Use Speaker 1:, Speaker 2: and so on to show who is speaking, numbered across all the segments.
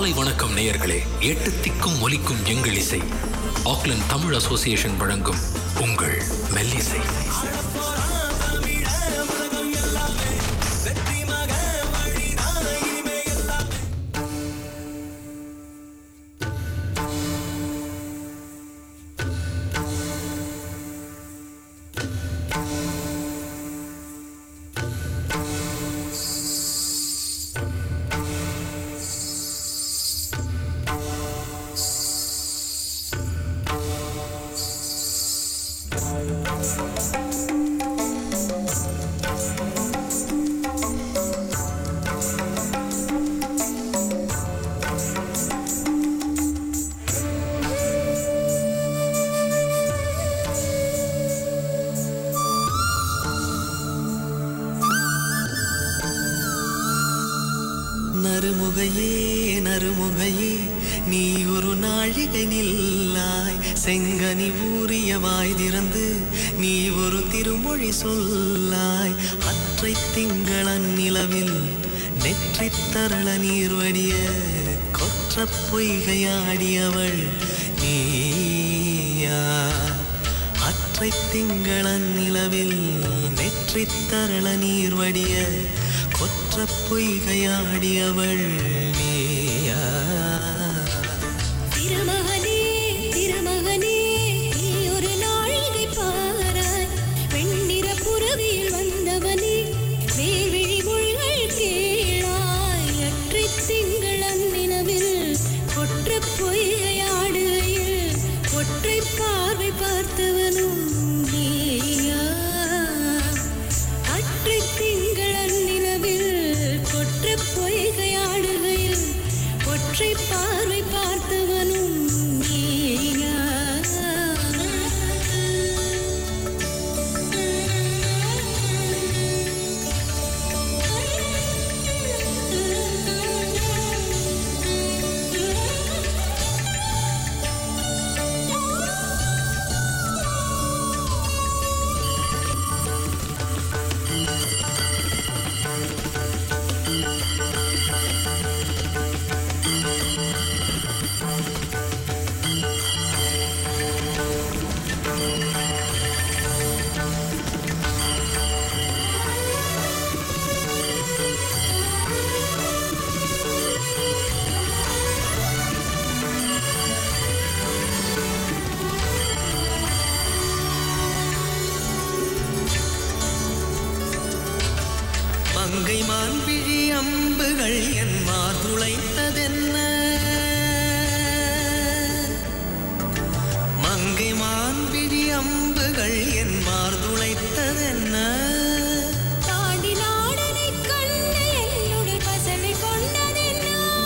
Speaker 1: காலை வணக்கம் நேயர்களே எட்டு திக்கும் ஒலிக்கும் எங்கள் இசை ஆக்லண்ட் தமிழ் அசோசியேஷன் வழங்கும் உங்கள் மெல்லிசை
Speaker 2: நறுமுகையே நறுமுகையே நீ ஒரு நாழிகை நில்லாய் செங்கனி ஊறிய வாய் திறந்து நீ ஒரு திருமொழி சொல்லாய் அற்றை திங்களன் நிலவில் நெற்றித் தரள நீர் வடிய கொற்ற பொய்கையாடியவள் நீயா அற்றை திங்களன் நிலவில் நெற்றித் தரள நீர் வடிய கொற்ற பொய்கையாடியவள் நீயா
Speaker 3: திருமகனே திருமகனே நீ ஒரு நாழிகை பாராய் வெண்ணிற புறவியில் வந்தவனே வேல்விழி மொழிகள் கேளாய் அற்றை திங்களன் நிலவில் கொற்ற பொய்கையாடுகையில் ஒற்றை பார்வை பார்த்தவனும் நீயா அற்றை திங்களன் நிலவில் கொற்ற பொய்கையாடுகையில் ஒற்றை பார்வை பார்த்தவனும் நீயா
Speaker 2: மங்கை மான்பிழி அம்புகள் என் மார்துளைத்ததென்ன மங்கை மான்பிழி அம்புகள் என் மார்துளைத்ததென்ன
Speaker 3: தாண்டி நாடனை கண்டு என்னுடைய பசனை கொண்டதென்ன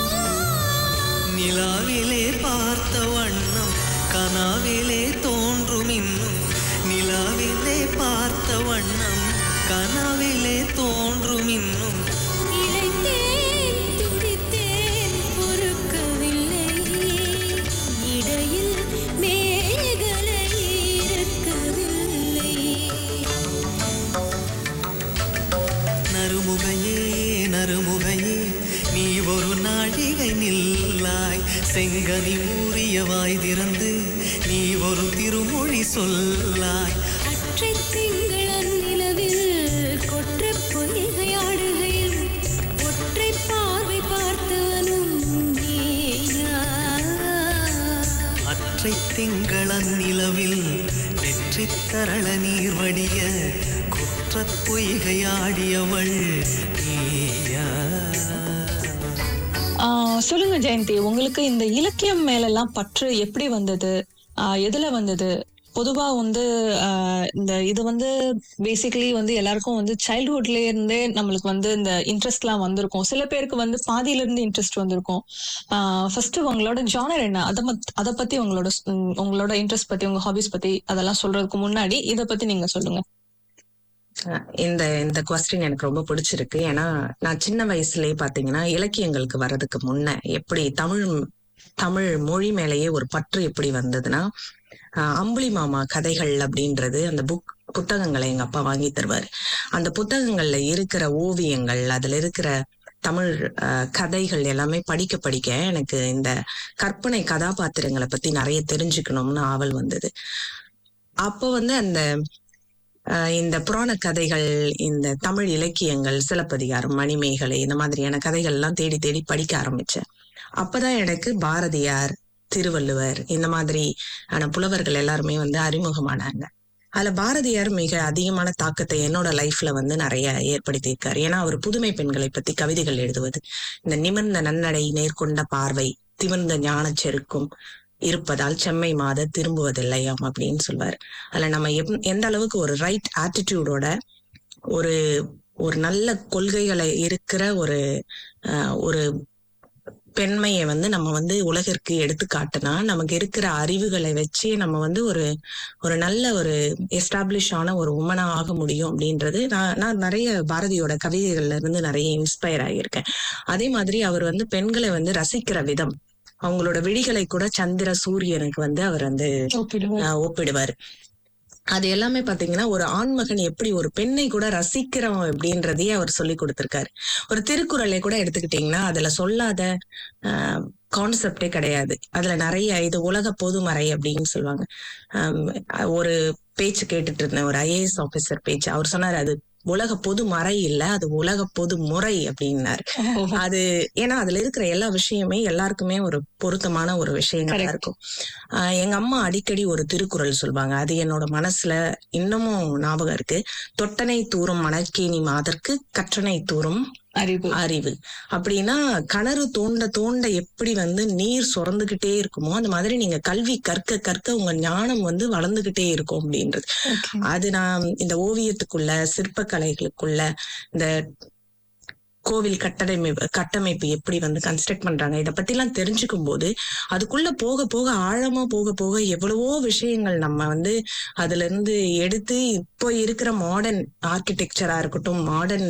Speaker 2: நிலாவிலே பார்த்த வண்ணம் கனாவிலே தோன்றும் இன்னும் நிலாவிலே பார்த்த வண்ணம் கனாவிலே தோன்றும் இன்னும்
Speaker 3: இளைத்தேன் துடித்தேன் பொறுக்கவில்லை இடையில் மேகலை இருக்கவில்லை
Speaker 2: நறுமுகையே நறுமுகையே நீ ஒரு நாழிகை நில்லாய் செங்கனி ஊறிய வாய் திறந்து நீ ஒரு திருமொழி சொல்லாய்
Speaker 3: அற்றை திங்களன் நிலவில் கொற்ற பொய்கையாடுகையில் ஒற்றை பார்வை பார்த்தவனும் நீயா
Speaker 2: அற்றை திங்களன் நிலவில் நெற்றித் தரள நீர் வடிய குற்றப் பொய்கையாடியவள் நீயா
Speaker 4: ஆ, சொல்லுங்க ஜெயந்தி உங்களுக்கு இந்த இலக்கியம் மேலெல்லாம் பற்று எப்படி வந்தது ஆ, எதுல வந்தது பொதுவா வந்து ஆ, இந்த இது வந்து பேசிக்கலி வந்து எல்லாருக்கும் வந்து சைல்ட்ஹுட்ல இருந்தே நம்மளுக்கு வந்து இந்த இன்ட்ரெஸ்ட்லாம் வந்திருக்கும் சில பேருக்கு வந்து பாதியில இருந்து இன்ட்ரெஸ்ட் வந்திருக்கும் ஃபர்ஸ்ட் உங்களோட ஜானர் என்ன அதை மத்- அதை பத்தி உங்களோட ஸ்- உம், உங்களோட இன்ட்ரெஸ்ட் பத்தி உங்க ஹாபிஸ் பத்தி அதெல்லாம் சொல்றதுக்கு முன்னாடி இதை பத்தி நீங்க சொல்லுங்க
Speaker 5: அஹ் இந்த இந்த கொஸ்டின் எனக்கு ரொம்ப பிடிச்சிருக்கு ஏன்னா நான் சின்ன வயசுலயே பாத்தீங்கன்னா இலக்கியங்களுக்கு வர்றதுக்கு முன்ன எப்படி தமிழ் தமிழ் மொழி மேலேயே ஒரு பற்று எப்படி வந்ததுன்னா அஹ் அம்புலி மாமா கதைகள் அப்படின்றது அந்த புக் புத்தகங்களை எங்க அப்பா வாங்கி தருவாரு அந்த புத்தகங்கள்ல இருக்கிற ஓவியங்கள் அதுல இருக்கிற தமிழ் அஹ், கதைகள் எல்லாமே படிக்க படிக்க எனக்கு இந்த கற்பனை கதாபாத்திரங்களை பத்தி நிறைய தெரிஞ்சுக்கணும்னு ஆவல் வந்தது அப்போ வந்து அந்த அஹ், இந்த புராண கதைகள் இந்த தமிழ் இலக்கியங்கள் சிலப்பதிகாரம் மணிமேகலை இந்த மாதிரியான கதைகள் எல்லாம் தேடி தேடி படிக்க ஆரம்பிச்சேன் அப்பதான் எனக்கு பாரதியார் திருவள்ளுவர் இந்த மாதிரி ஆன புலவர்கள் எல்லாருமே வந்து அறிமுகமானாங்க அதுல பாரதியார் மிக அதிகமான தாக்கத்தை என்னோட லைஃப்ல வந்து நிறைய ஏற்படுத்தியிருக்காரு ஏன்னா அவர் புதுமை பெண்களை பத்தி கவிதைகள் எழுதுவது இந்த நிமிர்ந்த நன்னடை நேர்கொண்ட பார்வை திமிர்ந்த ஞானச் செருக்கும் இருப்பதால் செம்மை மாத திரும்புவதில்லையாம் அப்படின்னு சொல்வார் அதுல நம்ம எப்- எந்த அளவுக்கு ஒரு ரைட் ஆட்டிடியூடோட ஒரு ஒரு நல்ல கொள்கைகளை இருக்கிற ஒரு அஹ், ஒரு பெண்மையை வந்து நம்ம வந்து உலகிற்கு எடுத்து காட்டினா நமக்கு இருக்கிற அறிவுகளை வச்சு நம்ம வந்து ஒரு ஒரு நல்ல ஒரு எஸ்டாப்ளிஷ் ஆன ஒரு உமனா ஆக முடியும் அப்படின்றது நான் நான் நிறைய பாரதியோட கவிதைகள்ல இருந்து நிறைய இன்ஸ்பயர் ஆகியிருக்கேன் அதே மாதிரி அவர் வந்து பெண்களை வந்து ரசிக்கிற விதம் அவங்களோட விழிகளை கூட சந்திர சூரியனுக்கு வந்து அவர் வந்து
Speaker 4: ஒப்பிடுவோம்
Speaker 5: ஆஹ் ஒப்பிடுவார் அது எல்லாமே பாத்தீங்கன்னா ஒரு ஆண்மகன் எப்படி ஒரு பெண்ணை கூட ரசிக்கிறவன் அப்படின்றதையே அவர் சொல்லி கொடுத்திருக்காரு ஒரு திருக்குறளை கூட எடுத்துக்கிட்டீங்கன்னா அதுல சொல்லாத கான்செப்டே கிடையாது அதுல நிறைய இது உலக பொதுமறை அப்படின்னு சொல்லுவாங்க ஆம், ஒரு பேச்சு கேட்டுட்டு இருந்தேன் ஒரு ஐஏஎஸ் ஆபீசர் பேச்சு அவர் சொன்னாரு அது உலக பொது மறை இல்ல அது உலக பொது முறை அப்படின்னாரு அது ஏன்னா அதுல இருக்கிற எல்லா விஷயமே எல்லாருக்குமே ஒரு பொருத்தமான ஒரு விஷயங்களா
Speaker 4: Correct.
Speaker 5: இருக்கும் ஆஹ் எங்க அம்மா அடிக்கடி ஒரு திருக்குறள் சொல்வாங்க அது என்னோட மனசுல இன்னமும் ஞாபகம் இருக்கு தொட்டனை தூரும் மணற்கேணி மாதர்க்கு கற்றனை தூரும்
Speaker 4: அறிவு
Speaker 5: அறிவு அப்படின்னா கிணறு தோண்ட தோண்ட எப்படி வந்து நீர் சுரந்துகிட்டே இருக்குமோ அந்த மாதிரி நீங்க கல்வி கற்க கற்க உங்க ஞானம் வந்து வளர்ந்துகிட்டே இருக்கும் அப்படின்றது
Speaker 4: Okay.
Speaker 5: அது நான் இந்த ஓவியத்துக்குள்ள சிற்பக்கலைகளுக்குள்ள இந்த கோவில் கட்டமைப்பு கட்டமைப்பு எப்படி வந்து கன்ஸ்ட்ரக்ட் பண்றாங்க இத பத்தி எல்லாம் தெரிஞ்சுக்கும் போது அதுக்குள்ள போக போக ஆழமா போக போக எவ்வளவோ விஷயங்கள் நம்ம வந்து அதுல இருந்து எடுத்து இப்போ இருக்கிற மாடர்ன் ஆர்கிடெக்சரா இருக்கட்டும் மாடர்ன்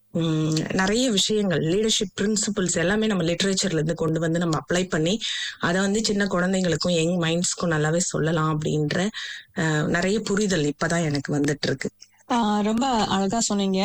Speaker 5: நிறைய விஷயங்கள் லீடர்ஷிப் பிரின்சிபல்ஸ் எல்லாமே நம்ம லிட்ரேச்சர்ல இருந்து கொண்டு வந்து நம்ம அப்ளை பண்ணி அதை வந்து சின்ன குழந்தைங்களுக்கும் யங் மைண்ட்ஸ்க்கும் நல்லாவே சொல்லலாம் அப்படின்ற அஹ், நிறைய புரிதல் இப்பதான் எனக்கு வந்துட்டு இருக்கு
Speaker 4: ஆஹ் ரொம்ப அழகா சொன்னீங்க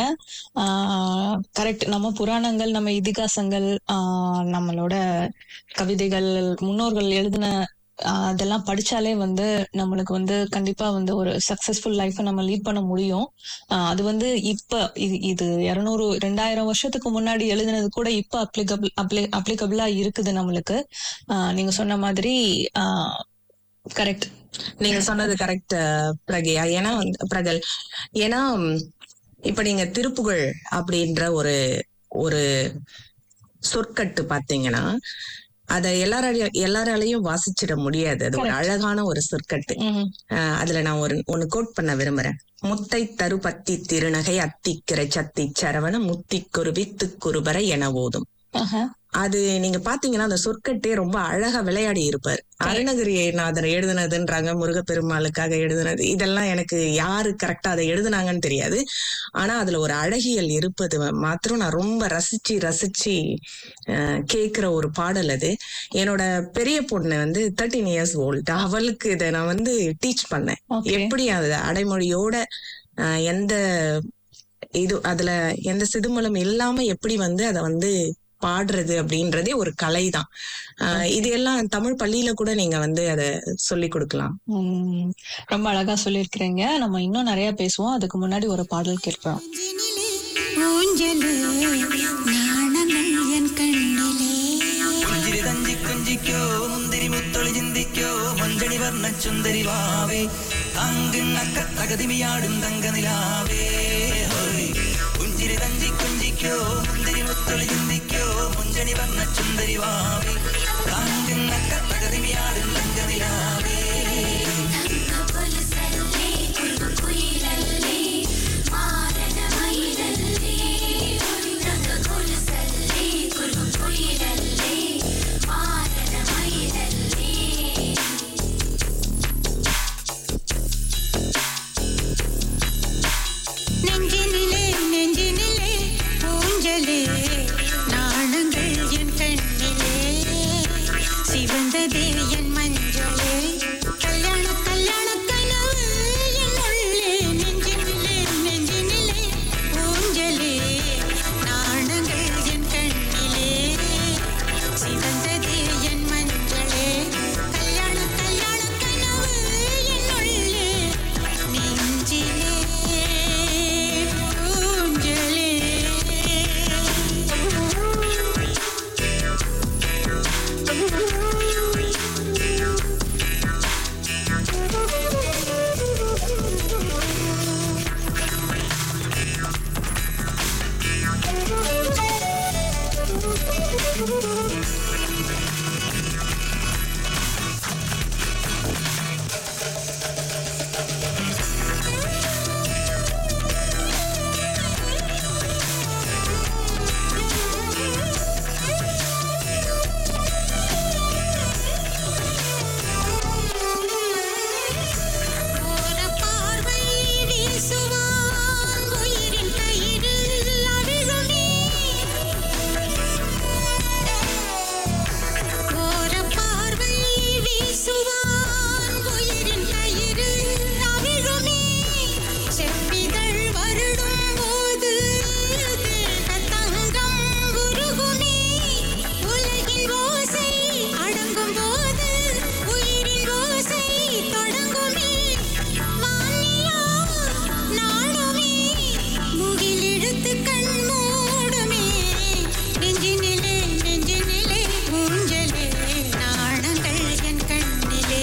Speaker 4: கரெக்ட் நம்ம புராணங்கள் நம்ம இதிகாசங்கள் ஆஹ் நம்மளோட கவிதைகள் முன்னோர்கள் எழுதின ஆஹ் அதெல்லாம் படிச்சாலே வந்து நம்மளுக்கு வந்து கண்டிப்பா வந்து ஒரு சக்சஸ்ஃபுல் லைஃப்பை நம்ம லீட் பண்ண முடியும் ஆஹ் அது வந்து இப்ப இது இது இருநூறு ரெண்டாயிரம் வருஷத்துக்கு முன்னாடி எழுதினது கூட இப்ப அப்ளிகபிள் அப்ளி அப்ளிகபிளா இருக்குது நம்மளுக்கு ஆஹ் நீங்க சொன்ன மாதிரி கரெக்ட்
Speaker 5: நீங்க சொன்னது கரெக்ட் பிரகியா ஏன்னா வந்து- பிரகல் ஏன்னா ம், இப்ப நீங்க திருப்புகழ் அப்படின்ற ஒரு ஒரு சொற்கட்டு பாத்தீங்கன்னா அத எல்லாராலையும் எல்லாராலையும் வாசிச்சிட முடியாது அது ஒரு
Speaker 4: Correct.
Speaker 5: அழகான ஒரு சொற்கட்டு
Speaker 4: உம்
Speaker 5: அஹ் அதுல நான் ஒரு ஒன்னு கோட் பண்ண விரும்புறேன் முத்தை தரு பத்தி திருநகை அத்திக்கிரை சத்தி சரவண முத்திக்குரு வித்துக்குருபர என ஓதும்
Speaker 4: ஆஹா.
Speaker 5: அது நீங்க பாத்தீங்கன்னா அந்த சொற்கட்டே ரொம்ப அழகா விளையாடி இருப்பார் அருணகிரிநாதர் எழுதுனதுன்றாங்க முருகப்பெருமாளுக்காக எழுதுனது இதெல்லாம் எனக்கு யாரு கரெக்டா அதை எழுதுனாங்கன்னு தெரியாது ஆனா அதுல ஒரு அழகியல் இருப்பது மாத்திரம் நான் ரொம்ப ரசிச்சு ரசிச்சு அஹ், கேக்குற ஒரு பாடல் அது என்னோட பெரிய பொண்ணு வந்து தேர்ட்டீன் இயர்ஸ் ஓல்டு அவளுக்கு இதை நான் வந்து டீச் பண்ணேன்
Speaker 4: Okay.
Speaker 5: எப்படி அது அடைமொழியோட அஹ், எந்த இது அதுல எந்த சிதுமலம் இல்லாம எப்படி வந்து அதை வந்து பாடுறது அப்படின்றதே ஒரு கலை தான் இது எல்லாம் தமிழ் பள்ளியில கூட நீங்க வந்து அதை சொல்லி கொடுக்கலாம்
Speaker 4: உம் ரொம்ப அழகா சொல்லியிருக்கிறீங்க நம்ம இன்னும் நிறைய பேசுவோம் அதுக்கு முன்னாடி ஒரு பாடல் கேட்போம்
Speaker 3: ஊஞ்சலே நாணங்கள் என் கண்ணிலே
Speaker 6: പുഞ്ചിരി തഞ്ചി കുഞ്ചിക്കോ മുന്തിരി മുത്തൊളി ചിന്തിക്കോ മഞ്ചണി വർണ്ണ ചുന്ദരി വാവേ താങ്കിണ്ണക്ക തകതിമിയാടും തങ്കനിലാവേ ഹോയ് പുഞ്ചിരി തഞ്ചി കുഞ്ചിക്കോ മുന്തിരി മുത്തൊളി ചിന്തിക്കോ മുഞ്ചണി വർണ്ണ ചുന്ദരി വാവേ താങ്കിണ്ണക്ക തകതിമിയാടും തങ്കനിലാവേ
Speaker 3: நெஞ்சினிலே நெஞ்சினிலே ஊஞ்சலே நாணங்கள் என் கண்ணிலே சிவந்ததே என் மஞ்சள் ஓர பார்வை வீசுவான் உயிரின் கயிறில் அவிழுமே ஓர பார்வை வீசுவான் உயிரின் கயிறில் அவிழுமே செவ்விதழ் வருடும் போது தேக தங்கம் உருகுமே உலகின் ஓசை அடங்கும் போது உயிரின் ஓசை தொடங்குமே வானிலா நாளுமே முகிலெடுத்து கண் மூடுமே நெஞ்சினிலே நெஞ்சினிலே ஊஞ்சலே நாணங்கள் என் கண்ணிலே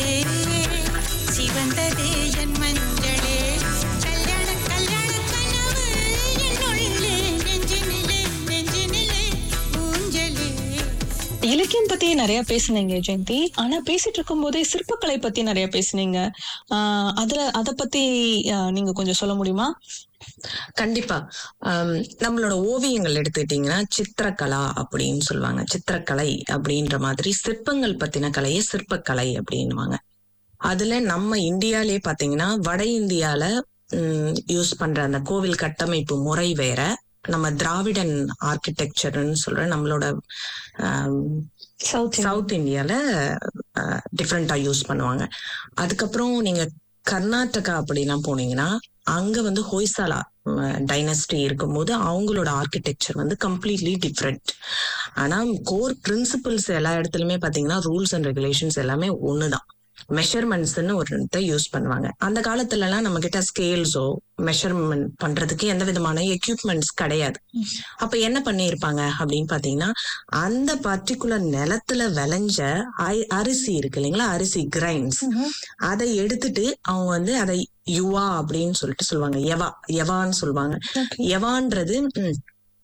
Speaker 3: சிவந்ததே என் மஞ்சளே கல்யாண கல்யாண கனவு என்னுள்ளே நெஞ்சினிலே நெஞ்சினிலே ஊஞ்சலே
Speaker 4: இலக்கியம் பத்தி நிறைய பேசுனீங்க ஜெயந்தி ஆனா பேசிட்டு இருக்கும் போதே சிற்பக்கலை பத்தி நிறைய பேசுனீங்க ஆஹ் அதுல அத பத்தி ஆஹ் நீங்க கொஞ்சம் சொல்ல முடியுமா
Speaker 5: கண்டிப்பா ஆம், நம்மளோட ஓவியங்கள் எடுத்துக்கிட்டீங்கன்னா சித்திரக்கலா அப்படின்னு சொல்லுவாங்க சித்திரக்கலை அப்படின்ற மாதிரி சிற்பங்கள் பத்தின கலையை சிற்பக்கலை அப்படின்னுவாங்க அதுல நம்ம இந்தியாலே பாத்தீங்கன்னா வட இந்தியால யூஸ் பண்ற அந்த கோவில் கட்டமைப்பு முறை வேற நம்ம திராவிடன் ஆர்கிடெக்சர்னு சொல்ற நம்மளோட ஆம்,
Speaker 4: சவுத்
Speaker 5: சவுத் இந்தியால டிஃப்ரெண்டா யூஸ் பண்ணுவாங்க அதுக்கப்புறம் நீங்க கர்நாடகா அப்படிலாம் போனீங்கன்னா அங்க வந்து ஹொய்சாலா டைனஸ்டி இருக்கும்போது அவங்களோட ஆர்கிடெக்சர் வந்து கம்ப்ளீட்லி டிஃப்ரெண்ட் ஆனா கோர் பிரின்சிபல்ஸ் எல்லா இடத்துலயுமே பாத்தீங்கன்னா ரூல்ஸ் அண்ட் ரெகுலேஷன்ஸ் எல்லாமே ஒண்ணுதான் மெஷர்மெண்ட்ஸ்னு ஒரு யூஸ் பண்ணுவாங்க அந்த காலத்துல எல்லாம் நம்ம கிட்ட ஸ்கேல்ஸோ மெஷர்மெண்ட் பண்றதுக்கு எந்த விதமான எக்யூப்மெண்ட்ஸ் கிடையாது அப்ப என்ன பண்ணியிருப்பாங்க அப்படின்னு பாத்தீங்கன்னா அந்த பர்டிகுலர் நிலத்துல விளைஞ்ச அரி- அரிசி இருக்கு இல்லைங்களா அரிசி கிரைன்ஸ் அதை எடுத்துட்டு அவங்க வந்து அதை யுவா அப்படின்னு சொல்லிட்டு சொல்லுவாங்க எவா எவான்னு சொல்லுவாங்க எவான்றது ம்,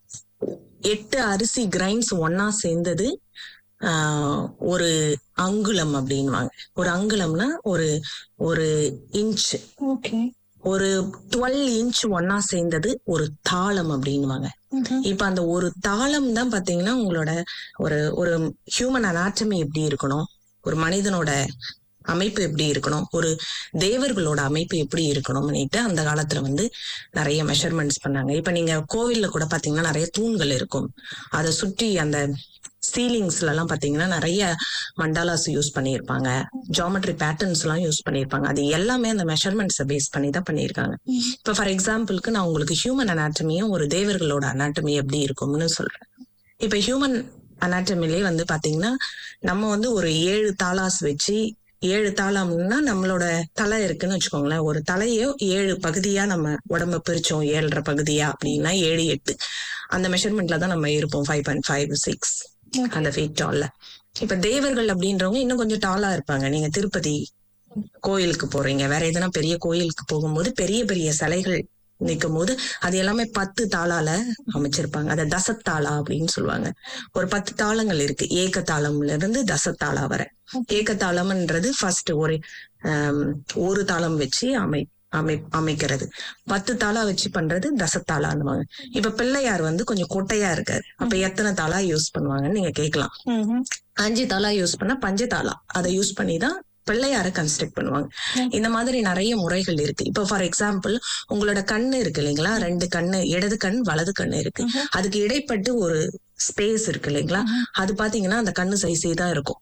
Speaker 5: எட்டு அரிசி கிரைன்ஸ் ஒன்னா சேர்ந்தது ஆஹ், ஒரு அங்குலம் அப்படின்வாங்க ஒரு அங்குலம்னா ஒரு ஒரு இன்ச்
Speaker 4: ஓகே
Speaker 5: ஒரு டுவெல் இன்ச் ஒன்னா சேர்ந்தது ஒரு தாளம் அப்படின்வாங்க இப்ப அந்த ஒரு தாளம் தான் பாத்தீங்கன்னா உங்களோட ஒரு ஒரு ஹியூமன் அனாட்டமி எப்படி இருக்கணும் ஒரு மனிதனோட அமைப்பு எப்படி இருக்கணும் ஒரு தேவர்களோட அமைப்பு எப்படி இருக்கணும்னுட்டு அந்த காலத்துல வந்து நிறைய மெஷர்மெண்ட்ஸ் பண்ணாங்க இப்ப நீங்க கோவில்ல கூட பாத்தீங்கன்னா நிறைய தூண்கள் இருக்கும் அதை சுற்றி அந்த சீலிங்ஸ்ல எல்லாம் பாத்தீங்கன்னா நிறைய மண்டாலாஸ் யூஸ் பண்ணியிருப்பாங்க ஜாமெட்ரி பேட்டர்ன்ஸ் எல்லாம் யூஸ் பண்ணியிருப்பாங்க அது எல்லாமே அந்த மெஷர்மெண்ட்ஸை பேஸ் பண்ணி தான் பண்ணியிருக்காங்க இப்ப ஃபார் எக்ஸாம்பிளுக்கு நான் உங்களுக்கு ஹியூமன் அனாட்டமியும் ஒரு தேவர்களோட அனாட்டமி எப்படி இருக்கும்னு சொல்றேன் இப்ப ஹியூமன் அனாட்டமிலே வந்து பாத்தீங்கன்னா நம்ம வந்து ஒரு ஏழு தாளாஸ் வச்சு ஏழு தாளம்னா நம்மளோட தலை இருக்குன்னு வச்சுக்கோங்களேன் ஒரு தலையோ ஏழு பகுதியா நம்ம உடம்ப பிரிச்சோம் ஏழரை பகுதியா அப்படின்னா ஏழு எட்டு அந்த மெஷர்மெண்ட்ல தான் நம்ம இருப்போம் ஃபைவ் பாயிண்ட் ஃபைவ் சிக்ஸ் அந்த ஃபீட் டால்ல இப்ப தேவர்கள் அப்படின்றவங்க இன்னும் கொஞ்சம் டாலா இருப்பாங்க நீங்க திருப்பதி கோயிலுக்கு போறீங்க வேற எதனா பெரிய கோயிலுக்கு போகும்போது பெரிய பெரிய சிலைகள் நிற்கும் போது அது எல்லாமே பத்து தாளால அமைச்சிருப்பாங்க அதை தசத்தாளா அப்படின்னு சொல்லுவாங்க ஒரு பத்து தாளங்கள் இருக்கு ஏக தாளம்ல இருந்து தசத்தாளா வர ஏக தாளம்ன்றது ஃபர்ஸ்ட் ஒரு ஆம், ஒரு தாளம் வச்சு அமை அமை அமைக்கிறது பத்து தாளா வச்சு பண்றது தசத்தாளான்னுவாங்க இப்ப பிள்ளையார் வந்து கொஞ்சம் கொட்டையா இருக்காரு அப்ப எத்தனை தாளா யூஸ் பண்ணுவாங்கன்னு நீங்க கேட்கலாம் அஞ்சு தாளா யூஸ் பண்ணா பஞ்ச தாளா அதை யூஸ் பண்ணி தான் பிள்ளையார கன்ஸ்ட்ரக்ட் பண்ணுவாங்க இந்த மாதிரி நிறைய முறைகள் இருக்கு இப்போ ஃபார் எக்ஸாம்பிள் உங்களோட கண்ணு இருக்கு இல்லைங்களா ரெண்டு கண்ணு இடது கண் வலது கண்ணு இருக்கு அதுக்கு இடைப்பட்டு ஒரு ஸ்பேஸ் இருக்கு இல்லைங்களா அது பாத்தீங்கன்னா அந்த கண்ணு சைஸே தான் இருக்கும்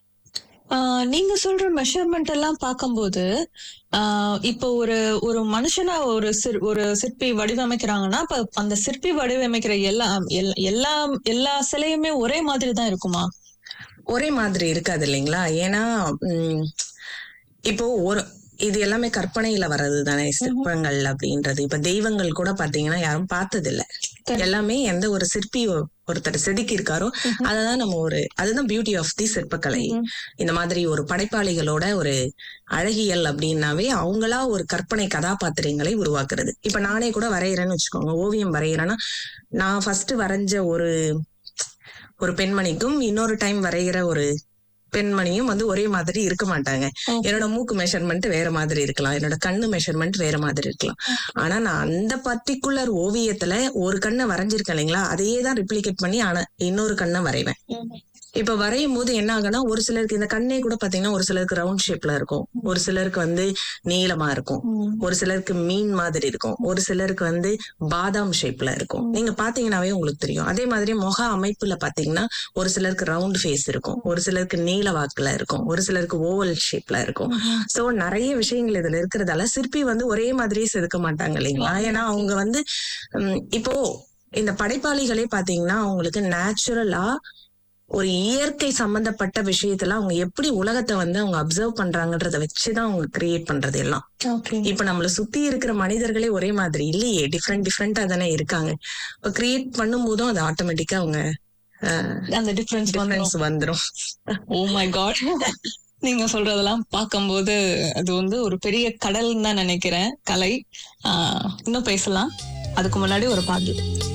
Speaker 4: ஆஹ் நீங்க சொல்ற மெஷர்மெண்ட் எல்லாம் பார்க்கும்போது ஆஹ் இப்போ ஒரு ஒரு மனுஷனா ஒரு சிற் ஒரு சிற்பி வடிவமைக்கிறாங்கன்னா அப்ப அந்த சிற்பி வடிவமைக்கிற எல்லா எல்லா- எல்லா எல்லா சிலையுமே ஒரே மாதிரி தான் இருக்குமா
Speaker 5: ஒரே மாதிரி இருக்காது இல்லைங்களா ஏன்னா உம், இப்போ ஒரு இது எல்லாமே கற்பனையில வர்றது தானே சிற்பங்கள் அப்படின்றது இப்ப தெய்வங்கள் கூட பாத்தீங்கன்னா யாரும் பார்த்தது இல்ல எல்லாமே எந்த ஒரு சிற்பி ஒ- ஒருத்தர் செதுக்கி இருக்காரோ அததான் நம்ம ஒரு அதுதான் பியூட்டி ஆஃப் தி சிற்பக்கலை இந்த மாதிரி ஒரு படைப்பாளிகளோட ஒரு அழகியல் அப்படின்னாவே அவங்களா ஒரு கற்பனை கதாபாத்திரங்களை உருவாக்குறது இப்ப நானே கூட வரைகிறேன்னு வச்சுக்கோங்க ஓவியம் வரைகிறேன்னா நான் ஃபர்ஸ்ட் வரைஞ்ச ஒரு ஒரு பெண்மணிக்கும் இன்னொரு டைம் வரைகிற ஒரு பெண்மணியும் வந்து ஒரே மாதிரி இருக்க மாட்டாங்க என்னோட மூக்கு மெஷர்மெண்ட் வேற மாதிரி இருக்கலாம் என்னோட கண்ணு மெஷர்மெண்ட் வேற மாதிரி இருக்கலாம் ஆனா நான் அந்த பர்டிகுலர் ஓவியத்துல ஒரு கண்ணை வரைஞ்சிருக்கேன் இல்லைங்களா அதையே தான் ரிப்ளிகேட் பண்ணி ஆனா இன்னொரு கண்ணை வரைவேன் இப்ப வரையும் போது என்ன ஆகும்னா ஒரு சிலருக்கு இந்த கண்ணே கூட பாத்தீங்கன்னா ஒரு சிலருக்கு ரவுண்ட் ஷேப்ல இருக்கும் ஒரு சிலருக்கு வந்து நீளமா இருக்கும் ஒரு சிலருக்கு மீன் மாதிரி இருக்கும் ஒரு சிலருக்கு வந்து பாதாம் ஷேப்ல இருக்கும் நீங்க பாத்தீங்கன்னாவே உங்களுக்கு தெரியும் அதே மாதிரி முக அமைப்புல பாத்தீங்கன்னா ஒரு சிலருக்கு ரவுண்ட் ஃபேஸ் இருக்கும் ஒரு சிலருக்கு நீல வாக்குல இருக்கும் ஒரு சிலருக்கு ஓவல் ஷேப்ல இருக்கும் சோ நிறைய விஷயங்கள் இதுல இருக்கிறதால சிற்பி வந்து ஒரே மாதிரியே செதுக்க மாட்டாங்க இல்லைங்களா ஏன்னா அவங்க வந்து உம், இப்போ இந்த படைப்பாளிகளே பாத்தீங்கன்னா அவங்களுக்கு நேச்சுரலா ஒரு இயற்கை சம்பந்தப்பட்ட விஷயத்துல அவங்க எப்படி உலகத்தை வந்து அவங்க அப்சர்வ் பண்றாங்கன்றத வச்சுதான் அவங்க கிரியேட் பண்றது எல்லாம்
Speaker 4: ஓகே
Speaker 5: இப்ப நம்மள சுத்தி இருக்கிற மனிதர்களே ஒரே மாதிரி இல்லையே டிஃப்ரெண்ட் டிஃப்ரெண்டா தானே இருக்காங்க இப்ப கிரியேட் பண்ணும் போதும் அது ஆட்டோமேட்டிக்கா அவங்க
Speaker 4: அந்த டிஃபரன்ஸ் வந்துரும்
Speaker 5: டிஃபரன்ஸ் வந்துரும்
Speaker 4: ஓ மை காட் நீங்க சொல்றதெல்லாம் பார்க்கும்போது அது வந்து ஒரு பெரிய கடல்னு தான் நினைக்கிறேன் கலை ஆஹ் இன்னும் பேசலாம் அதுக்கு முன்னாடி ஒரு பாட்டு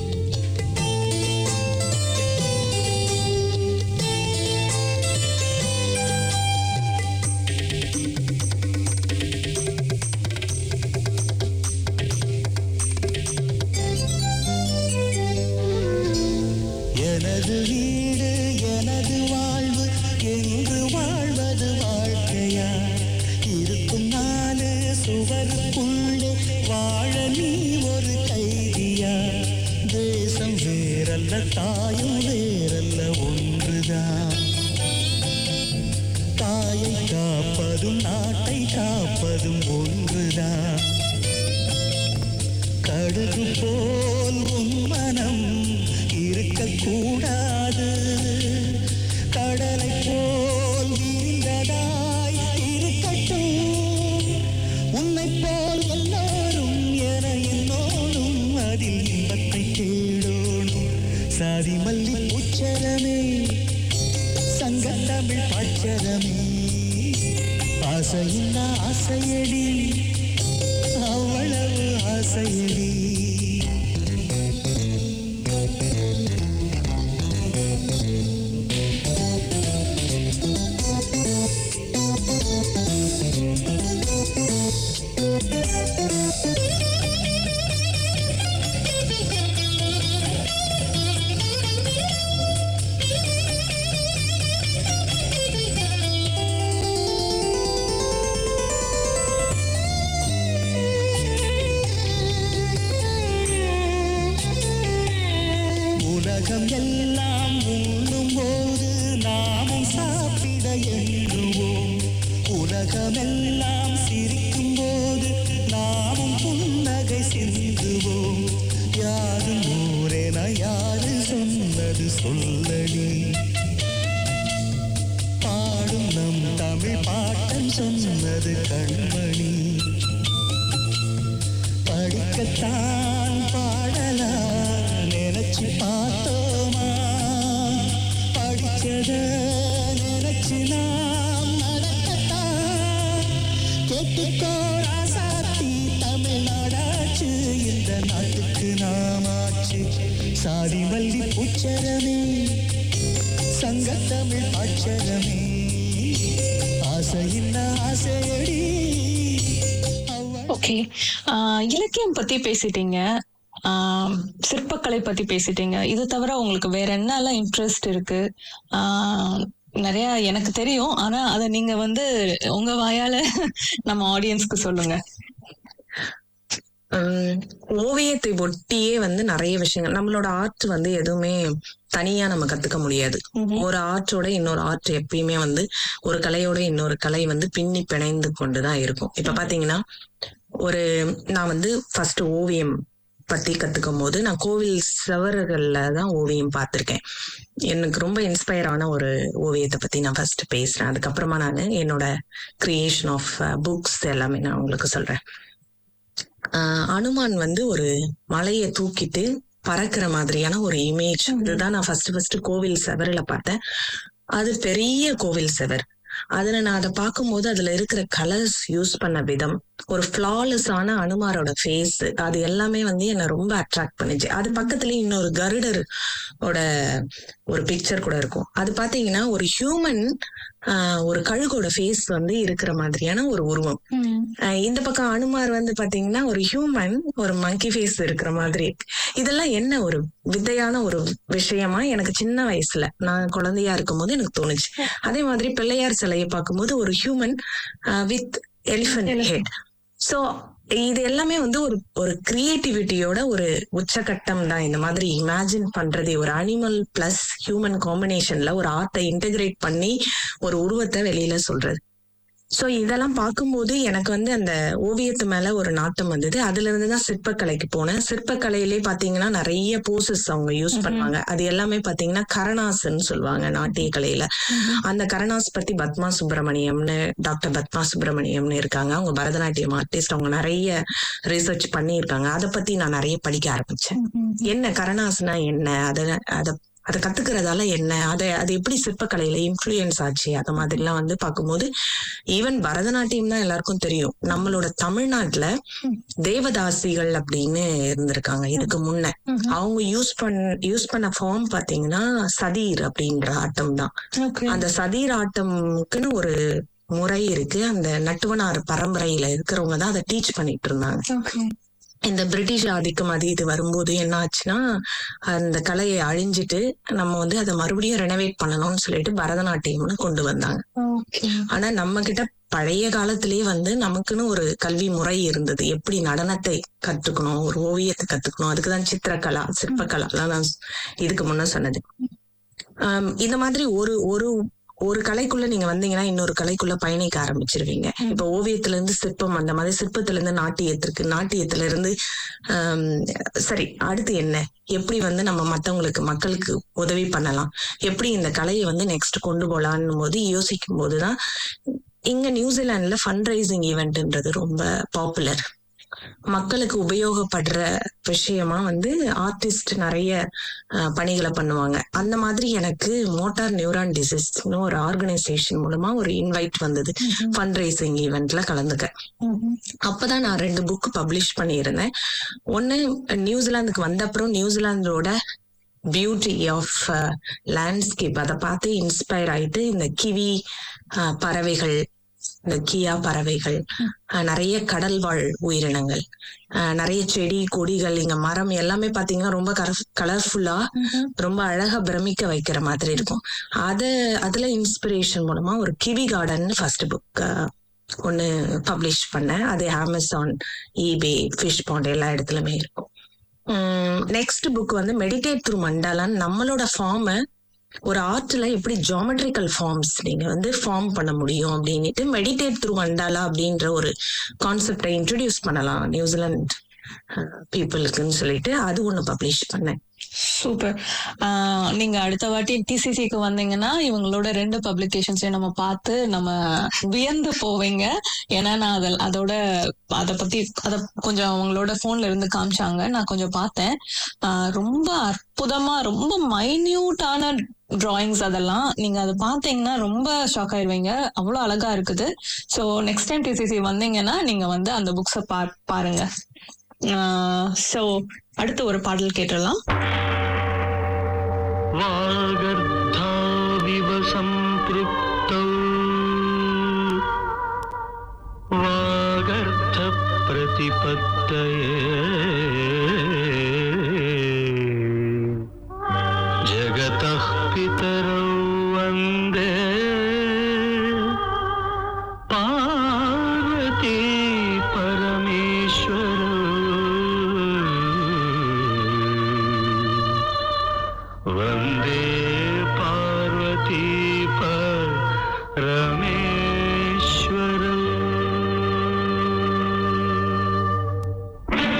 Speaker 2: எனது வீடு எனது வாழ்வு என்று வாழ்வது வாழ்க்கையா இருக்கும் நாலு சுவருக்குள்ளே வாழ நீ ஒரு கைதியா தேசம் வேறல்ல தாயும் வேறல்ல ஒன்றுதான் தாயை காப்பதும் நாட்டை காப்பதும் ஒன்றுதான் கடுகு போல் உன் மனம் இருக்கக்கூடாது கடலை போல் விரிந்ததாய் இருக்கட்டும் உன்னை போல் எல்லாரும் என என்னோடும் அதில் இன்பத்தை தேடோடும் சாதி மல்லி உச்சரமே சங்கத்தமிழ் பச்சரமே ஆசையின் ஆசையடி அவ்வளவு ஆசையடி உலகம் எல்லாம் உண்ணும் போது நாமும் சாப்பிட எண்ணுவோம் உலகமெல்லாம் சிரிக்கும் போது நாமும் புன்னகை சிந்துவோம் யாரும் ஊரென யாரு சொன்னது சொல்லடி பாடும் நம் தமிழ் பாட்டன் சொன்னது கண்மணி படிக்கத்தான் பாடலா நினைச்சு பார்த்தோமா படிச்சத நினைச்சு நாம் நடக்கத்தான் கேட்டுக்கோ ராசாத்தி தமிழ்நாடாச்சு இந்த நாட்டுக்கு நாமாச்சு சாதி மல்லி உச்சரமே சங்கத்தமிழ் அச்சரமே ஆசையின் ஆசையடி அவ்வளவு
Speaker 4: ஓகே இலக்கியம் பத்தி பேசிட்டீங்க ஆஹ் சிற்பக்கலை பத்தி பேசிட்டீங்க இது தவிர உங்களுக்கு வேற என்னெல்லாம் இன்ட்ரெஸ்ட் இருக்கு ஆஹ் நிறைய எனக்கு தெரியும் ஆனா அத நீங்க வந்து உங்க வாயால நம்ம ஆடியன்ஸ்க்கு சொல்லுங்க
Speaker 5: உம் ஓவியத்தை ஒட்டியே வந்து நிறைய விஷயங்கள் நம்மளோட ஆர்ட் வந்து எதுவுமே தனியா நம்ம கத்துக்க முடியாது ஒரு ஆர்ட்டோட இன்னொரு ஆர்ட் எப்பயுமே வந்து ஒரு கலையோட இன்னொரு கலை வந்து பின்னி பிணைந்து கொண்டுதான் இருக்கும் இப்ப பாத்தீங்கன்னா ஒரு நான் வந்து ஃபர்ஸ்ட் ஓவியம் பத்தி கத்துக்கும் போது நான் கோவில் செவறுகள்ல தான் ஓவியம் பார்த்திருக்கேன் எனக்கு ரொம்ப இன்ஸ்பயர் ஆன ஒரு ஓவியத்தை பத்தி நான் ஃபர்ஸ்ட் பேசுறேன் அதுக்கப்புறமா நான் என்னோட கிரியேஷன் ஆஃப் புக்ஸ் எல்லாமே நான் உங்களுக்கு சொல்றேன் ஆஹ் அனுமான் வந்து ஒரு மலையை தூக்கிட்டு பறக்கிற மாதிரியான ஒரு இமேஜ் இதுதான் நான் ஃபர்ஸ்ட் ஃபர்ஸ்ட் கோவில் செவரில் பார்த்தேன் அது பெரிய கோவில் செவர் அதுல நான் அதை பார்க்கும்போது அதுல இருக்கிற கலர்ஸ் யூஸ் பண்ண விதம் ஒரு ஃபிளாலெஸ்ஸான அனுமாரோட ஃபேஸ் அது எல்லாமே வந்து என்ன ரொம்ப அட்ராக்ட் பண்ணுச்சு அது பக்கத்துலயே இன்னொரு கருடர் ஓட ஒரு பிக்சர் கூட இருக்கும் அது பாத்தீங்கன்னா ஒரு ஹியூமன் ஒரு கழுகோட ஃபேஸ் வந்து இருக்கிற மாதிரியான ஒரு உருவம் அஹ் இந்த பக்கம் அனுமார் வந்து பாத்தீங்கன்னா ஒரு ஹியூமன் ஒரு மங்கி ஃபேஸ் இருக்கிற மாதிரி இருக்கு இதெல்லாம் என்ன ஒரு வித்தையான ஒரு விஷயமா எனக்கு சின்ன வயசுல நான் குழந்தையா இருக்கும்போது எனக்கு தோணுச்சு அதே மாதிரி பிள்ளையார் சிலையை பார்க்கும்போது ஒரு human with elephant head so இது எல்லாமே வந்து ஒரு ஒரு கிரியேட்டிவிட்டியோட ஒரு உச்சகட்டம் தான் இந்த மாதிரி இமேஜின் பண்றது ஒரு அனிமல் பிளஸ் ஹியூமன் காம்பினேஷன்ல ஒரு ஆர்ட்டை இன்டகிரேட் பண்ணி ஒரு உருவத்தை வெளியில சொல்றது சோ இதெல்லாம் பார்க்கும்போது எனக்கு வந்து அந்த ஓவியத்து மேல ஒரு நாட்டம் வந்தது அதுல இருந்து தான் சிற்பக்கலைக்கு போனேன் சிற்பக்கலையிலே பாத்தீங்கன்னா நிறைய போசஸ் அவங்க யூஸ் பண்ணுவாங்க அது எல்லாமே பாத்தீங்கன்னா கரணாஸ்ன்னு சொல்லுவாங்க நாட்டிய கலையில அந்த கரணாஸ் பத்தி பத்மா சுப்பிரமணியம்னு டாக்டர் பத்மா சுப்பிரமணியம்னு இருக்காங்க அவங்க பரதநாட்டியம் ஆர்டிஸ்ட் அவங்க நிறைய ரிசர்ச் பண்ணியிருக்காங்க அதை பத்தி நான் நிறைய படிக்க ஆரம்பிச்சேன் என்ன கரணாஸ்னா என்ன அத அத அதை கத்துக்கிறதால என்ன அதை அது எப்படி சிற்பக்கலையில இன்ஃப்ளூயன்ஸ் ஆச்சு அந்த மாதிரிலாம் வந்து பார்க்கும்போது ஈவன் பரதநாட்டியம் தான் எல்லாருக்கும் தெரியும் நம்மளோட தமிழ்நாட்டுல தேவதாசிகள் அப்படின்னு இருந்திருக்காங்க இதுக்கு முன்ன அவங்க யூஸ் பண்ண யூஸ் பண்ண ஃபார்ம் பாத்தீங்கன்னா சதீர் அப்படின்ற ஆட்டம் தான்
Speaker 4: ஓகே
Speaker 5: அந்த சதீர் ஆட்டம்க்குன்னு ஒரு முறை இருக்கு அந்த நட்டுவனார் பரம்பரையில இருக்கிறவங்க தான் அதை டீச் பண்ணிட்டு இருந்தாங்க
Speaker 4: ஓகே
Speaker 5: இந்த பிரிட்டிஷ் ஆதிக்கம் அது இது வரும்போது என்ன ஆச்சுன்னா அந்த கலையை அழிஞ்சிட்டு நம்ம வந்து அதை மறுபடியும் ரெனோவேட் பண்ணணும்னு சொல்லிட்டு பரதநாட்டியம்னு கொண்டு வந்தாங்க
Speaker 4: ஓகே
Speaker 5: ஆனா நம்ம கிட்ட பழைய காலத்திலேயே வந்து நமக்குன்னு ஒரு கல்வி முறை இருந்தது எப்படி நடனத்தை கத்துக்கணும் ஒரு ஓவியத்தை கத்துக்கணும் அதுக்குதான் சித்திரக்கலா சிற்பக்கலா எல்லாம் நான் இதுக்கு முன்ன சொன்னது ஆம், இந்த மாதிரி ஒரு ஒரு ஒரு கலைக்குள்ள நீங்க வந்தீங்கன்னா இன்னொரு கலைக்குள்ள பயணிக்க ஆரம்பிச்சிருவீங்க இப்ப ஓவியத்துல இருந்து சிற்பம் அந்த மாதிரி சிற்பத்துல இருந்து நாட்டியத்திற்கு நாட்டியத்துல இருந்து ஆம், சரி அடுத்து என்ன எப்படி வந்து நம்ம மத்தவங்களுக்கு மக்களுக்கு உதவி பண்ணலாம் எப்படி இந்த கலையை வந்து நெக்ஸ்ட் கொண்டு போலான்னு போது யோசிக்கும் போதுதான் இங்க நியூசிலாந்துல ஃபண்ட் ரைசிங் ஈவெண்ட்ன்றது ரொம்ப பாப்புலர் மக்களுக்கு உபயோகப்படுற விஷயமா வந்து ஆர்டிஸ்ட் நிறைய அஹ், பணிகளை பண்ணுவாங்க அந்த மாதிரி எனக்கு மோட்டார் நியூரான் டிசீஸ்னு ஒரு ஆர்கனைசேஷன் மூலமா ஒரு இன்வைட் வந்தது ஃபண்ட் ரைசிங் ஈவெண்ட்ல கலந்துக்க அப்பதான் நான் ரெண்டு புக் பப்ளிஷ் பண்ணியிருந்தேன் ஒன்னு நியூசிலாந்துக்கு வந்த அப்புறம் நியூசிலாந்தோட பியூட்டி ஆஃப் லேண்ட்ஸ்கேப் அதை பார்த்து இன்ஸ்பயர் ஆயிட்டு இந்த கிவி அஹ், பறவைகள் இந்த கியா பறவைகள் அஹ், நிறைய கடல் வாழ் உயிரினங்கள் அஹ், நிறைய செடி கொடிகள் இங்க மரம் எல்லாமே பாத்தீங்கன்னா ரொம்ப கலர்ஃபுல்லா ரொம்ப அழகா பிரமிக்க வைக்கிற மாதிரி இருக்கும் அத அதுல இன்ஸ்பிரேஷன் மூலமா ஒரு கிவி கார்டன் ஃபர்ஸ்ட் புக் ஒன்னு பப்ளிஷ் பண்ணேன் அது அமேசான் ஈபே ஃபிஷ் பாண்ட் எல்லா இடத்துலயுமே இருக்கும் நெக்ஸ்ட் புக் வந்து மெடிடேட் த்ரூ மண்டாலான்னு நம்மளோட ஃபார்மை ஒரு ஆர்ட்ல எப்படி ஜாமெட்ரிக்கல் ஃபார்ம்ஸ் நீங்க வந்து ஃபார்ம் பண்ண முடியும் அப்படின்னுட்டு மெடிடேட் த்ரூ மண்டாலா அப்படின்ற ஒரு கான்செப்டை இன்ட்ரடியூஸ் பண்ணலாம் நியூசிலாந்து பீப்புளுக்குன்னு சொல்லிட்டு அது ஒண்ணு பப்ளிஷ் பண்ணேன்
Speaker 4: சூப்பர் நீங்க அடுத்த வாட்டி டிசிசிக்கு வந்தீங்கன்னா இவங்களோட ரெண்டு பப்ளிகேஷன்ஸையும் நம்ம பார்த்து நம்ம வியந்து போவீங்க ஏன்னா நான் அதில் அதோட அதை பத்தி அத கொஞ்சம் அவங்களோட போன்ல இருந்து காமிச்சாங்க நான் கொஞ்சம் பார்த்தேன் ஆஹ் ரொம்ப அற்புதமா ரொம்ப மைன்யூட்டான டிராயிங்ஸ் அதெல்லாம் நீங்க அதை பார்த்தீங்கன்னா ரொம்ப ஷாக் ஆயிருவீங்க அவ்வளோ அழகா இருக்குது ஸோ நெக்ஸ்ட் டைம் டிசிசி வந்தீங்கன்னா நீங்க வந்து அந்த புக்ஸை பா பாருங்க ஸோ அடுத்து ஒரு பாடல் கேட்டுடலாம்
Speaker 2: वागर्धाविव सम्पृक्तौ वागर्थप्रतिपत्तये जगतः पितरौ वन्दे पार्वती परमेश्वरौ वन्दे पार्वती परमेश्वरौ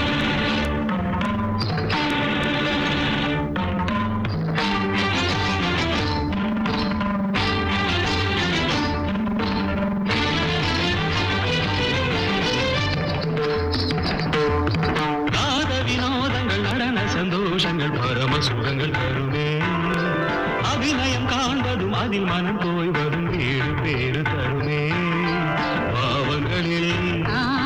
Speaker 2: நாத வினோதங்கள் நடன சந்தோஷங்கள் பரம சுகங்கள் தருமே அபிநயம் காண்பதும் அதில் மனம் போய் வரும் வீடு பேரு தருமே பாவங்களில்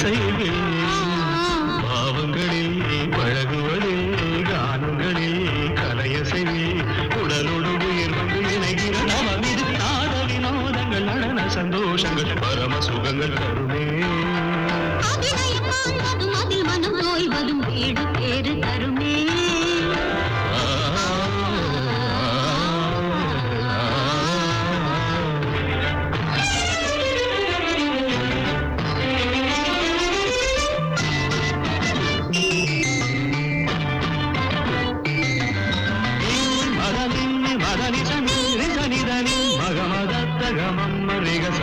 Speaker 2: செய்வேன் பாவங்களில் பழகுவதில் கானங்களில் கலையசைவில் உடலோடு உயிர் வந்து இணைகிற நவம் இது நாத வினோதங்கள் நடன சந்தோஷங்கள் பரம சுகங்கள் தருமே
Speaker 7: அபிநயம் காண்பதும் அதில் மனம் ஓய்வதும் வீடு பேறு தருமே
Speaker 2: மதனின் மதனி சனி சனிதனி மகமதத்தகமம் ரிகச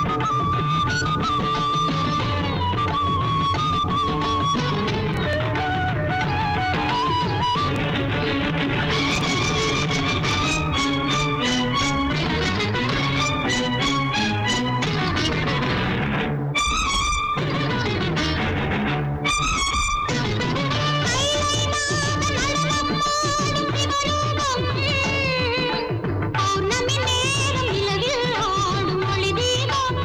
Speaker 7: பௌர்ணமி நேரம் நிலவில் ஆடும் ஒளி தீபம்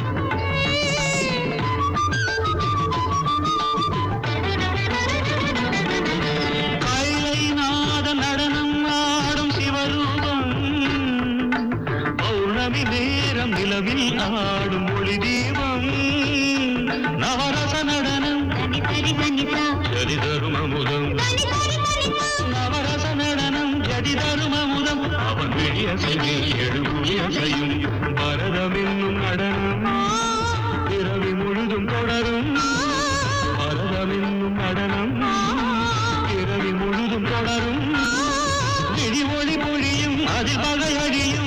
Speaker 2: கைலை நாத நடனம் ஆடும் சிவரூபம் பௌர்ணமி நேரம் நிலவில் ஆடும் ஒளி தீபம் நவரச நடனம்
Speaker 7: தனி தரி தனிதா
Speaker 2: ஜதி தரும் அமுதம்
Speaker 7: தனி தரி தனிதா
Speaker 2: நவரச நடனம் ஜதி தரும் அமுதம் அவன் விழிய செய்யும் எழுபுய செய்யும் பரதம் என்னும் நடனம் பிறவி முழுதும் தொடரும் பரதம் என்னும் நடனம் பிறவி முழுதும் தொடரும் விழி ஒளி பொழியும் அதில் பகையடியும்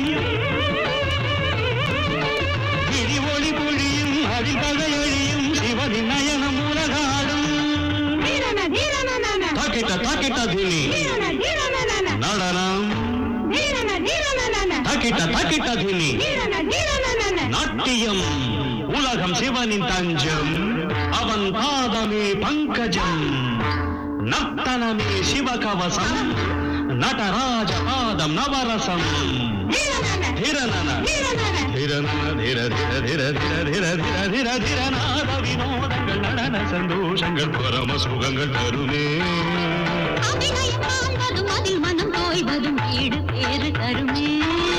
Speaker 2: விழி ஒளி பொழியும் அதில் பகையடியும் சிவனின் நயனம் உலகாடும்
Speaker 7: தீரன தீரன நன
Speaker 2: தாக்கிட்ட தாக்கிட்ட தீனி
Speaker 7: தீரன தீரன நன
Speaker 2: நடனம்
Speaker 7: தீரன தீரன நன
Speaker 2: தாக்கிட்ட தாக்கிட்ட தீனி
Speaker 7: தீரன தீரன நன
Speaker 2: நாட்டியம் உலகம் சிவனின் தஞ்சம் அவன் பாதமே பங்கஜம் நர்த்தனமே சிவகவசம் நடராஜ பாதம் நவரசம்
Speaker 7: தீரன
Speaker 2: திரநன
Speaker 7: தீரன
Speaker 2: திரநன திர திர திர திர திர திர திர திரநாத வினோதங்கள் நடன சந்தோஷங்கள் பரம சுகங்கள் தருமே
Speaker 7: அபிநயம் காண்பதும் அதில் மனம் ஓய்வதும் வீடு பேறு தருமே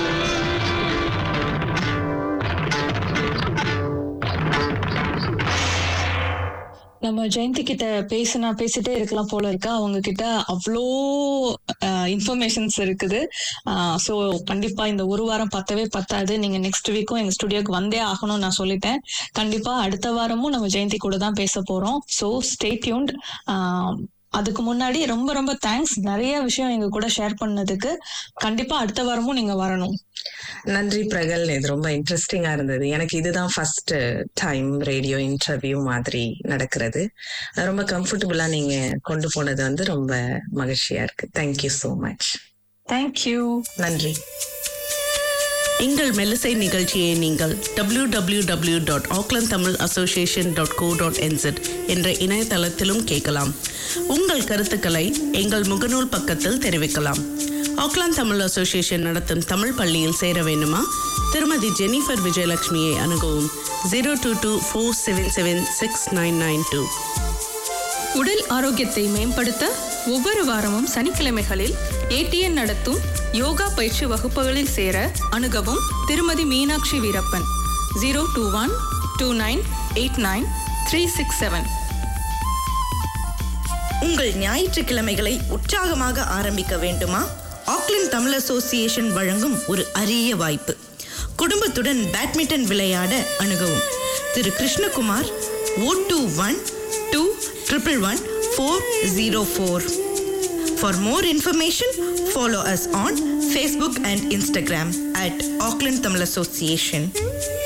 Speaker 4: நம்ம ஜெயந்தி கிட்ட பேசினா பேசிட்டே இருக்கலாம் போல இருக்கு அவங்க கிட்ட அவ்வளோ இன்ஃபர்மேஷன்ஸ் இருக்குது ஸோ கண்டிப்பா இந்த ஒரு வாரம் பத்தவே பத்தாது நீங்க நெக்ஸ்ட் வீக்கும் எங்க ஸ்டுடியோக்கு வந்தே ஆகணும்னு நான் சொல்லிட்டேன் கண்டிப்பா அடுத்த வாரமும் நம்ம ஜெயந்தி கூட தான் பேச போறோம் ஸோ ஸ்டே டியூன்ட் அதுக்கு முன்னாடி ரொம்ப ரொம்ப தேங்க்ஸ் நிறைய விஷயம் எங்க கூட ஷேர் பண்ணதுக்கு கண்டிப்பா அடுத்த வாரமும் நீங்க வரணும்
Speaker 5: நன்றி பிரகல் இது ரொம்ப இன்ட்ரெஸ்டிங்கா இருந்தது எனக்கு இதுதான் ஃபர்ஸ்ட் டைம் ரேடியோ இன்டர்வியூ மாதிரி நடக்கிறது அது ரொம்ப கம்ஃபர்டபுளா நீங்க கொண்டு போனது வந்து ரொம்ப மகிழ்ச்சியா இருக்கு தேங்க்யூ so மச்
Speaker 4: தேங்க்யூ
Speaker 5: நன்றி
Speaker 8: எங்கள் மெல்லிசை நிகழ்ச்சியை நீங்கள் W W W dot Auckland Tamil association dot co dot NZ என்ற இணையதளத்திலும் கேட்கலாம் உங்கள் கருத்துக்களை எங்கள் முகநூல் பக்கத்தில் தெரிவிக்கலாம் ஆக்லாந்து தமிழ் அசோசியேஷன் நடத்தும் தமிழ் பள்ளியில் சேர வேண்டுமா திருமதி ஜெனிஃபர் விஜயலட்சுமியை அணுகவும் zero two two four seven seven six nine nine two
Speaker 9: உடல் ஆரோக்கியத்தை மேம்படுத்த ஒவ்வொரு வாரமும் சனிக்கிழமைகளில் ஏடிஎன் நடத்தும் யோகா பயிற்சி வகுப்புகளில் சேர அணுகவும் திருமதி Meenakshi Veerappan zero two one two nine eight nine three six seven
Speaker 10: உங்கள் ஞாயிற்றுக்கிழமைகளை உற்சாகமாக ஆரம்பிக்க வேண்டுமா ஆக்லாந்து தமிழ் அசோசியேஷன் வழங்கும் ஒரு அரிய வாய்ப்பு குடும்பத்துடன் பேட்மிண்டன் விளையாட அணுகவும் திரு Krishnakumar O two one two triple one four zero four for more information follow us on Facebook and Instagram at Auckland Tamil association